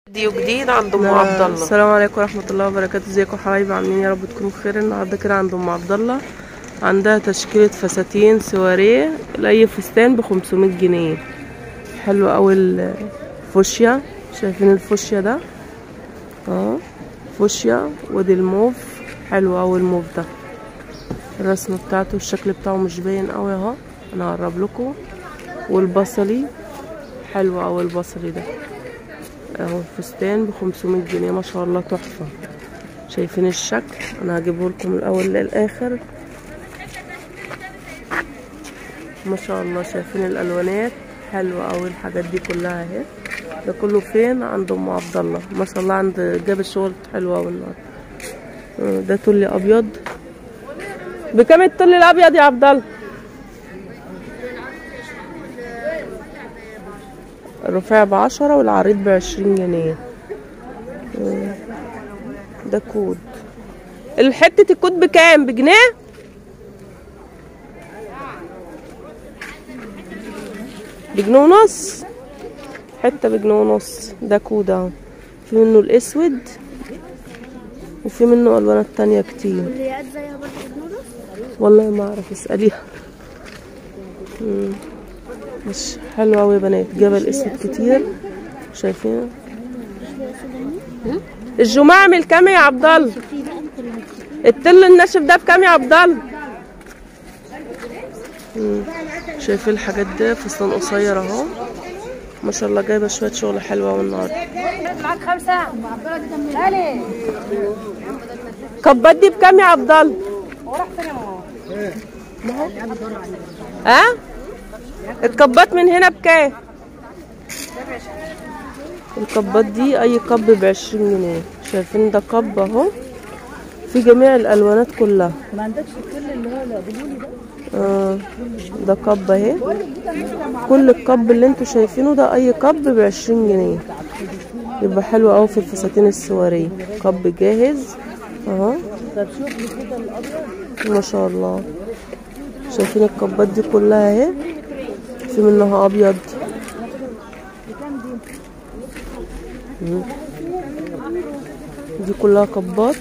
فيديو جديد عند ام عبد الله السلام عليكم ورحمه الله وبركاته ازيكم حبايبي عاملين يا رب تكونوا بخير النهارده كده عند ام عبد الله عندها تشكيله فساتين سواريه لاي فستان ب 500 جنيه حلو قوي الفوشيا شايفين الفوشيا ده اه فوشيا ودي الموف حلو قوي الموف ده الرسمه بتاعته الشكل بتاعه مش باين قوي اهو انا هقرب لكم والبصلي حلو قوي البصلي ده اهو الفستان ب 500 جنيه ما شاء الله تحفه شايفين الشكل انا هجيبه لكم من الاول للاخر ما شاء الله شايفين الالوانات حلوه قوي الحاجات دي كلها اهي ده كله فين عند ام عبد الله ما شاء الله عند جاب الشغل حلو قوي النهارده ده تلي ابيض بكام التلي الابيض يا عبد الله الرفيع بعشرة والعريض بعشرين جنيه ده كود الحتة الكود بكام بجنيه بجنيه ونص حتة بجنيه ونص ده كود اهو في منه الاسود وفي منه الوانات تانية كتير والرياض زيها برضه بنورس والله ما اعرف اسأليها مم. مش حلو اوي يا بنات جبل اسود كتير شايفين الجماعة اعمل كام يا عبد الله في بقى مكرونات التل الناشف ده بكام يا عبد الله مم. شايفين الحاجات دي فستان قصير اهو ما شاء الله جايبه شويه شغل حلوه أوي النهارده معاك خمسة غالي كبات دي بكام يا عبد الله وراح فين يا ماما؟ ها الكبات من هنا بكام الكبات دي اي كب بعشرين جنيه شايفين ده كب اهو في جميع الالوانات كلها ما عندكش كل اللي هو اللي قولوا لي ده آه ده كب اهي كل الكب اللي انتوا شايفينه ده اي كب بعشرين جنيه يبقى حلو اوي في الفساتين السواريه كب جاهز اهو طب شوف لي كده الابيض ما شاء الله شايفين الكبات دي كلها اهي في منها ابيض مم. دي كلها كبات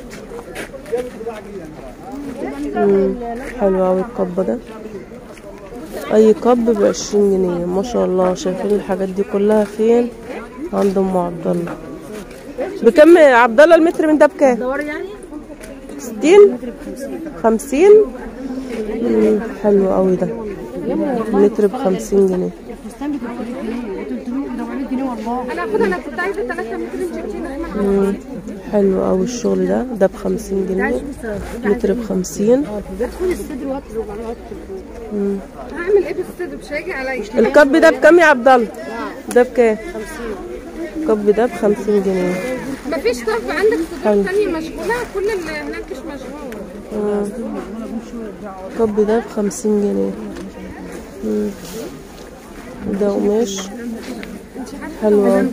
مم. حلو اوي الكب ده اي كب بعشرين جنيه ما شاء الله شايفين الحاجات دي كلها فين عند ام عبد الله بكم يا عبد الله المتر من ده بكام دور يعني ستين خمسين مم، حلو قوي ده متر بخمسين جنيه الفستان ب 300 جنيه 300 400 جنيه والله انا اخدها انا كنت عايزه 3 متر انت مم، حلو قوي الشغل ده ده بخمسين جنيه متر بخمسين بدخل الصدر واتر وبعدين مم. هعمل ايه بالصدر مش هيجي عليا الكب ده بكام يا عبد الله ده بكام الكب ده بخمسين جنيه مفيش طرف عندك حلو. صدور تانية مشغولة كل اللي هناك مش مشغول آه. الكب ده بخمسين جنيه مم. ده قماش حلو أوي.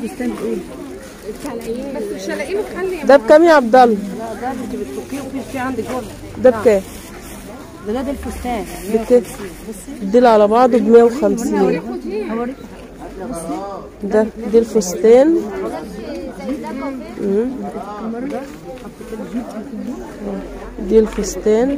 بس مش هلاقيه مخلي ده بكام يا عبد الله لا ده انت بتفكيه وفي في عندك جوه ده بكام ده ده الفستان بكام دول على بعضه ب 150 هوريك ده دي الفستان مم. دي الفستان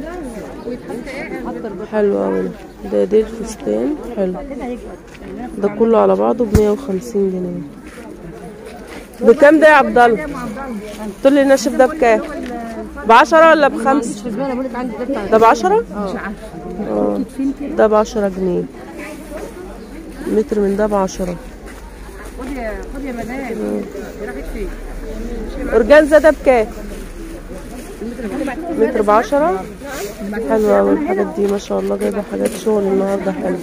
حلو اوي ده. ده دي الفستان حلو ده كله على بعضه ب 150 جنيه بكام ده يا عبد الله؟ تقول لي الناشف ده بكام؟ ب 10 ولا بخمسة؟ مش في بالي بقول لك عندي ده بتاع ده ب 10 مش عارفه اه ده ب 10 جنيه متر من ده ب 10 خد يا خد يا مدام راحت فين؟ اورجانزا ده بكام؟ متر ب 10 حلوة أوي الحاجات دي ما شاء الله جايبة حاجات شغل النهاردة حلو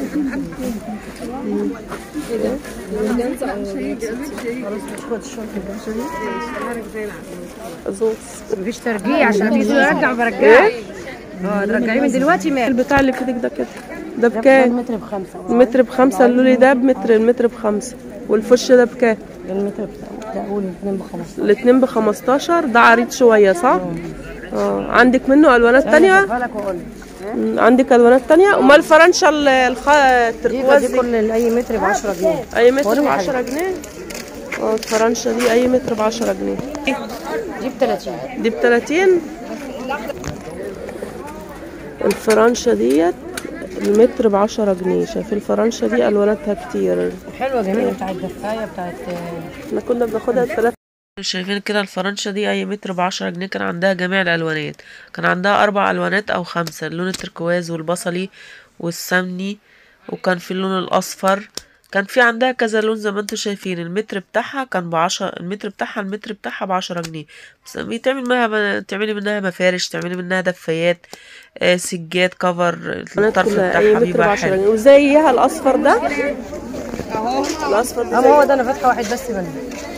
أزوز مفيش ترجيع عشان تيجي ترجع برجعك اه ترجعيه من دلوقتي مال البتاع اللي في ايدك ده كده ده بكام؟ المتر بخمسة المتر بخمسة اللولي ده بمتر المتر بخمسة والفش ده بكام؟ المتر بتاع قول الاثنين بخمسة الاتنين بخمستاشر ده عريض شوية صح؟ اه عندك منه ألوانات تانية؟ بالك واقول لك مم، عندك ألوانات تانية؟ أمال الفرنشة ال- الخ... دي التركواز دي دي كل اي متر ب 10 جنيه أي متر وريني بعشرة جنيه؟ اه الفرنشة دي اي متر بعشرة جنيه دي ب 30 دي بتلاتين الفرنشة ديت المتر بعشرة جنيه شايفين الفرنشة دي الواناتها كتير حلوه جميله بتاعت دفايه بتاعت احنا كنا بناخدها التلات شايفين كده الفرنشة دي اي متر بعشرة جنيه كان عندها جميع الالوانات كان عندها اربع الوانات او خمسة اللون التركواز والبصلي والسمني وكان في اللون الاصفر كان في عندها كذا لون زي ما انتم شايفين المتر بتاعها كان بعشرة المتر بتاعها المتر بتاعها بعشرة جنيه بس تعمل منها تعملي منها مفارش تعملي منها دفايات آه سجاد كفر الطرف بتاعها بيبقى حلو وزيها الاصفر ده الاصفر ده اما هو ده انا فاتحه واحد بس منه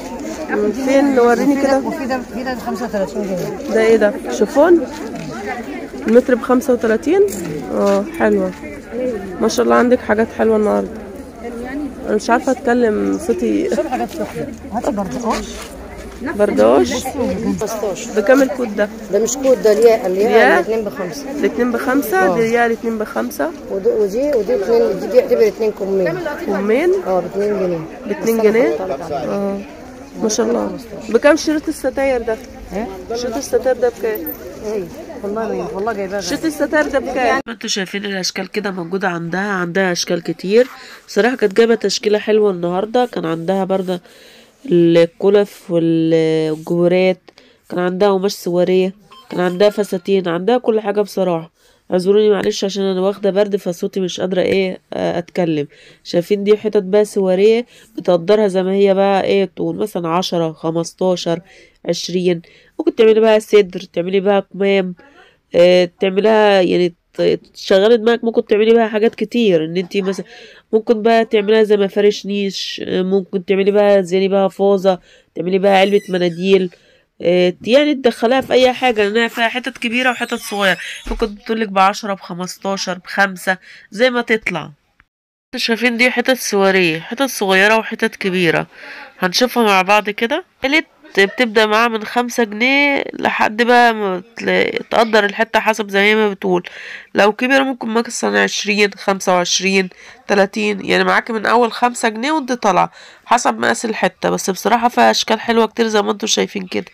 فين وريني كده وفي ده في ده ب 35 جنيه ده ايه ده شوفون المتر بخمسة وتلاتين اه حلوة ما شاء الله عندك حاجات حلوة النهاردة انا مش عارفة اتكلم صوتي شوف حاجات سخنه هاتي بردقاش بردوش 15 بكام الكود ده ده مش كود ده الياء الياء؟ الياء الاثنين بخمسه الاتنين بخمسة دي ريال الاتنين بخمسة ودي ودي ودي اثنين دي, دي اعتبر اثنين كمين كمين اه ب 2 جنيه باتنين جنيه اه ما شاء الله بكام شريط الستاير ده ايه شريط الستاير ده بكام ايه والله ما والله جايباها شريط الستاير ده بكام ما انتوا شايفين الاشكال كده موجوده عندها عندها اشكال كتير بصراحه كانت جايبه تشكيله حلوه النهارده كان عندها برضه الكلف والجبورات كان عندها قماش سواريه كان عندها فساتين عندها كل حاجه بصراحه اعذروني معلش عشان انا واخده برد فصوتي مش قادره ايه آه، اتكلم شايفين دي حتت بقى سواريه بتقدرها زي ما هي بقى ايه طول مثلا عشرة خمستاشر عشرين ممكن تعملي بقى صدر تعملي بقى كمام آه، تعملها يعني ت- تشغلي دماغك ممكن تعملي بقى حاجات كتير ان انتي مثلا ممكن بقى تعمليها زي مفارش نيش آه، ممكن تعملي بقى زي بقى فوزة تعملي بقى علبة مناديل آه، يعني تدخليها في اي حاجة لانها فيها حتت كبيرة وحتت صغيرة ممكن تقولك بعشرة بخمستاشر بخمسة زي ما تطلع انتوا شايفين دي حتت سواريه حتت صغيرة وحتت كبيرة هنشوفها مع بعض كده قلت بتبدأ معاها من خمسة جنيه لحد بقى ما تلا- تقدر الحتة حسب زي ما بتقول لو كبيرة ممكن مثلا عشرين خمسة وعشرين تلاتين يعني معاكي من أول خمسة جنيه وانت طالعة حسب مقاس الحتة بس بصراحة فيها أشكال حلوة كتير زي ما انتوا شايفين كده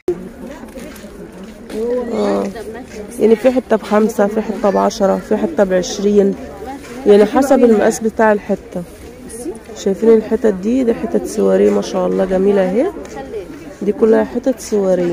اه يعني في حتة بخمسة في حتة بعشرة في حتة بعشرين يعني حسب المقاس بتاع الحتة شايفين الحتت دي دي حتت سواريه ما شاء الله جميلة اهي دي كلها حتت سواريه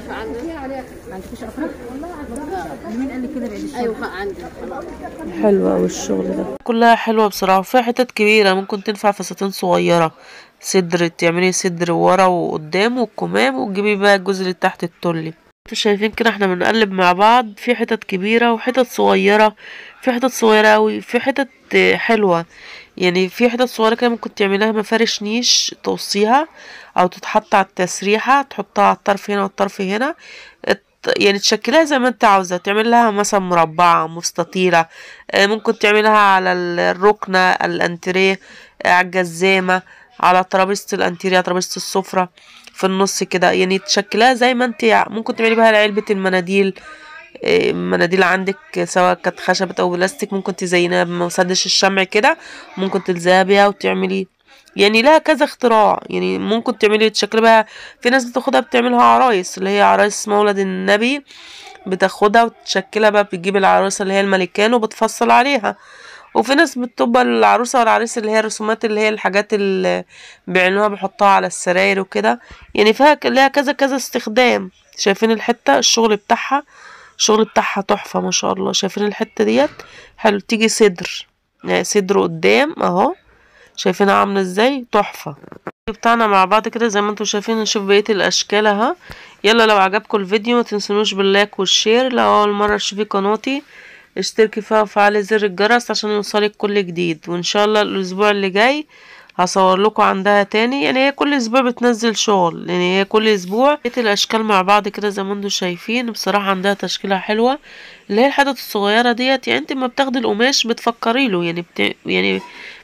حلوة أوي الشغل ده كلها حلوة بصراحة وفيها حتت كبيرة ممكن تنفع فساتين صغيرة صدر تعملي صدر ورا وقدام والكمام وتجيبي بقى الجزء اللي تحت التلي انتوا شايفين كده احنا بنقلب مع بعض في حتت كبيرة وحتت صغيرة في حتت صغيرة أوي في حتت آه، حلوة يعني في حتت صغيرة كده ممكن تعملها مفارش نيش تقصيها أو تتحط على التسريحة تحطها على الطرف هنا والطرف هنا ات- يعني تشكلها زي ما انت عاوزة تعمل لها مثلا مربعة مستطيلة آه، ممكن تعملها على ال- الركنة الانتريه آه، على الجزامة على ترابيزة الانتريه على ترابيزة السفرة في النص كده يعني تشكلها زي ما انت ع- ممكن تعملي بها علبة المناديل آه، مناديل عندك سواء كانت خشبة او بلاستيك ممكن تزينها بمسدش الشمع كده ممكن تلزقها بيها وتعملي يعني لها كذا اختراع يعني ممكن تعملي تشكلي بقى في ناس بتاخدها بتعملها عرايس اللي هي عرايس مولد النبي بتاخدها وتشكلها بقى بتجيب العروسة اللي هي الملكان وبتفصل عليها وفي ناس بتبقى العروسة والعريس اللي هي الرسومات اللي هي الحاجات اللي بيعملوها بيحطوها على السراير وكده يعني فيها ك- لها كذا كذا استخدام شايفين الحتة الشغل بتاعها الشغل بتاعها تحفة ما شاء الله شايفين الحتة ديت حلو تيجي صدر يعني صدر قدام اهو شايفينها عاملة ازاي تحفة بتاعنا مع بعض كده زي ما انتم شايفين نشوف بقية الاشكال اها يلا لو عجبكم الفيديو ما تنسونوش باللايك والشير لو اول مرة تشوفي قناتي اشتركي فيها وفعلي زر الجرس عشان يوصلك كل جديد وان شاء الله الاسبوع اللي جاي هصور لكم عندها تاني يعني هي كل اسبوع بتنزل شغل يعني هي كل اسبوع بقية الاشكال مع بعض كده زي ما انتم شايفين بصراحة عندها تشكيلة حلوة اللي هي الحتت الصغيرة ديت يعني انت ما بتاخدي القماش بتفكري له يعني بت... يعني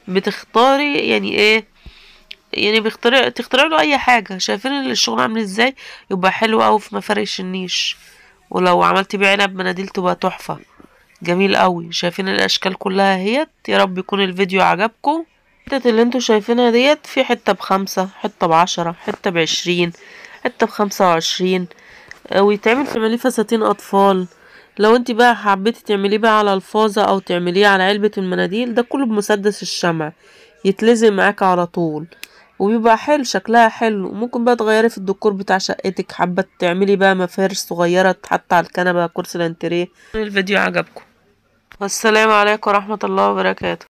بتختاري يعني ايه يعني بيخترع تخترع له اي حاجه شايفين الشغل عامل ازاي يبقى حلو قوي في مفارش النيش ولو عملت بيه علب مناديل تبقى تحفه جميل قوي شايفين الاشكال كلها اهيت يا رب يكون الفيديو عجبكم الحتت اللي انتوا شايفينها ديت في حتة بخمسة حتة بعشرة حتة بعشرين حتة بخمسة وعشرين آه، ويتعمل تعمليه فساتين أطفال لو انت بقى حبيتي تعمليه بقى على الفازة أو تعمليه على علبة المناديل ده كله بمسدس الشمع يتلزق معاك على طول وبيبقى حلو شكلها حلو وممكن بقى تغيري في الديكور بتاع شقتك حابة تعملي بقى مفارش صغيرة تحط على الكنبة كرسي الانتريه الفيديو عجبكم والسلام عليكم ورحمة الله وبركاته